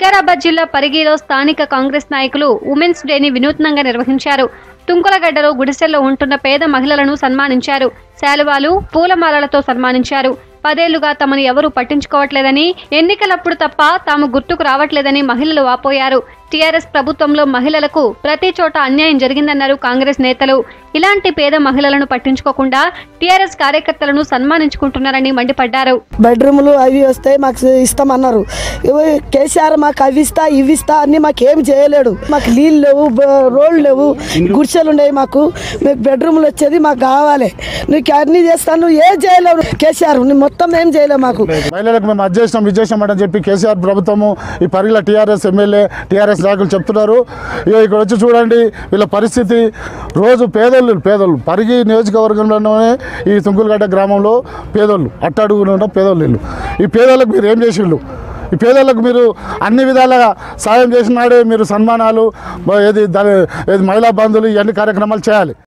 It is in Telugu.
వికారాబాద్ జిల్లా పరిగిలో స్థానిక కాంగ్రెస్ నాయకులు ఉమెన్స్ డేని వినూత్నంగా నిర్వహించారు తుంకులగడ్డలో గుడిసెల్లో ఉంటున్న పేద మహిళలను సన్మానించారు శాలువాలు పూలమాలలతో సన్మానించారు పదేళ్లుగా తమను ఎవరూ పట్టించుకోవట్లేదని ఎన్నికలప్పుడు తప్ప తాము గుర్తుకు రావట్లేదని మహిళలు వాపోయారు టీఆర్ఎస్ ప్రభుత్వంలో మహిళలకు ప్రతి చోట అన్యాయం జరిగిందన్నారు కాంగ్రెస్ నేతలు ఇలాంటి పేద మహిళలను పట్టించుకోకుండా టీఆర్ఎస్ కార్యకర్తలను సన్మానించుకుంటున్నారని మండిపడ్డారు బెడ్రూములు అవి వస్తాయి మాకు ఇస్తామన్నారు ఇవి కేసీఆర్ మాకు అవి ఇస్తా ఇవి ఇస్తా అన్ని మాకు ఏం చేయలేడు మాకు నీళ్ళు లేవు బ- రోడ్లు లేవు గుడిసెలు ఉన్నాయి మాకు మీకు బెడ్రూములు వచ్చేది మాకు కావాలి నీకు అన్ని చేస్తాను ఏం చేయలేవు కేసీఆర్ నువ్వు మొత్తం ఏం చేయలేవు మాకు మహిళలకు మేము అది చేసినాం ఇది చేసినాం అని చెప్పి కేసీఆర్ ప్రభుత్వము ఈ పరిగిల టీఆర్ఎస్ ఎమ్మెల్యే టీఆర్ఎస్ నాయకులు చెప్తున్నారు ఇక ఇక్కడ వచ్చి చూడండి వీళ్ళ పరిస్థితి రోజు పేదోళ్ళు పేదోళ్ళు పరిగి నియోజకవర్గంలోనే ఈ తుంకులగడ్డ గ్రామంలో పేదోళ్ళు అట్టడుగున ఉన్న పేదోళ్ళు వీళ్ళు ఈ పేదోళ్ళకు మీరు ఏం చేసిండు ఈ పేదలకు మీరు అన్ని విధాలుగా సాయం చేసినాడే మీరు సన్మానాలు ఏది దాని ఏది మహిళా బంధువులు ఇవన్నీ కార్యక్రమాలు చేయాలి